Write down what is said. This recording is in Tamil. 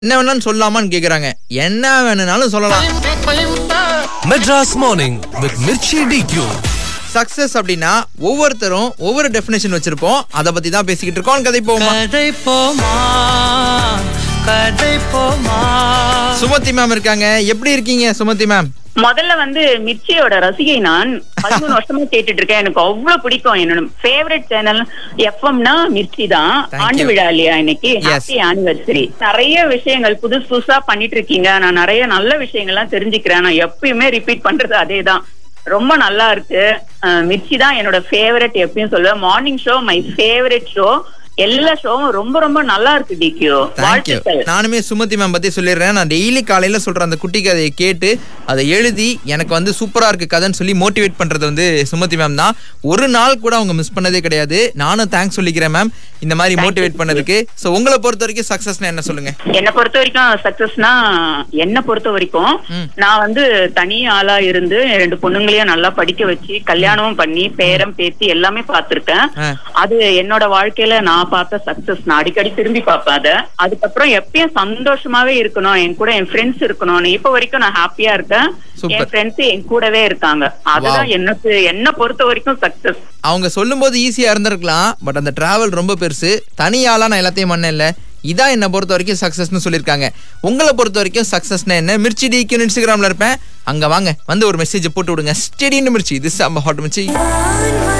என்ன வேணாலும் சொல்லலாமான்னு கேக்குறாங்க என்ன வேணும்னாலும் சொல்லலாம் Madras Morning with Mirchi DQ. Success அப்படின்னா ஒவ்வொருத்தரும் ஒவ்வொரு டெஃபினேஷன் வச்சிருப்போம் அதை பத்தி தான் பேசிக்கிட்டு இருக்கோம் கதை போமா கதை போமா கதை போமா சுமதி மேம் இருக்காங்க எப்படி இருக்கீங்க சுமதி மேம் முதல்ல வந்து மிர்ச்சியோட ரசிகை நான் பதிமூணு வருஷமா கேட்டுட்டு இருக்கேன் எனக்கு அவ்வளவு பிடிக்கும் என்னோட ஃபேவரட் சேனல் எஃப்எம்னா மிர்ச்சி தான் Thank ஆண்டு you. விழா இல்லையா இன்னைக்கு Yes. ஹாப்பி ஆனிவர்சரி நிறைய விஷயங்கள் புதுசு புதுசா பண்ணிட்டு இருக்கீங்க நான் நிறைய நல்ல விஷயங்கள்லாம் தெரிஞ்சுக்கிறேன் நான் எப்பயுமே ரிப்பீட் பண்றது அதேதான் ரொம்ப நல்லா இருக்கு அஹ் மிர்ச்சி தான் என்னோட ஃபேவரட் எப்பயும் சொல்லுவேன் morning show my favourite show எல்லா ஷோவும் ரொம்ப ரொம்ப நல்லா இருக்கு டிக்யூ தேங்க்யூ வாழ்த்துக்கள் நானுமே சுமதி மேம் பத்தி சொல்லிடுறேன் நான் டெய்லி காலையில சொல்ற அந்த குட்டி கதையை கேட்டு அதை எழுதி எனக்கு வந்து சூப்பரா இருக்கு கதைன்னு சொல்லி மோட்டிவேட் பண்றது வந்து சுமதி மேம் தான் ஒரு நாள் கூட அவங்க மிஸ் பண்ணதே கிடையாது நானும் தேங்க்ஸ் சொல்லிக்கிறேன் மேம் இந்த மாதிரி மோட்டிவேட் பண்ணதுக்கு ஸோ உங்களை பொறுத்த வரைக்கும் சக்சஸ்னா என்ன சொல்லுங்க என்னை பொறுத்த வரைக்கும் சக்சஸ்னா என்னை பொறுத்த வரைக்கும் ம். நான் வந்து தனி ஆளா இருந்து என் ரெண்டு பொண்ணுங்களையும் நல்லா படிக்க வச்சு கல்யாணமும் பண்ணி பேரம் பேத்தி எல்லாமே பார்த்திருக்கேன் ஆ. அது என்னோட வாழ்க்கையில நான் பார்த்த சக்சஸ் நான் அடிக்கடி திரும்பி பார்ப்பேன் அதை அதுக்கப்புறம் எப்பயும் சந்தோஷமாவே இருக்கணும் என் கூட என் ஃப்ரெண்ட்ஸ் இருக்கணும் இப்ப வரைக்கும் நான் ஹாப்பியா இருக்கேன் Super. என் ஃப்ரெண்ட்ஸ் என் கூடவே இருக்காங்க அதுதான் எனக்கு என்ன பொறுத்த வரைக்கும் சக்சஸ் அவங்க சொல்லும்போது ஈஸியா இருந்திருக்கலாம் பட் அந்த டிராவல் ரொம்ப பெருசு தனியாளா நான் எல்லாத்தையும் பண்ணல இதான் என்னை பொறுத்த வரைக்கும் சக்சஸ்னு சொல்லியிருக்காங்க உங்களை பொறுத்த வரைக்கும் சக்சஸ்னா என்ன மிர்ச்சி டிக்கு இன்ஸ்டாகிராம்ல இருப்பேன் அங்க வாங்க வந்து ஒரு மெசேஜ் போட்டு விடுங்க ஸ்டெடின்னு Mirchi this hot Mirchi On my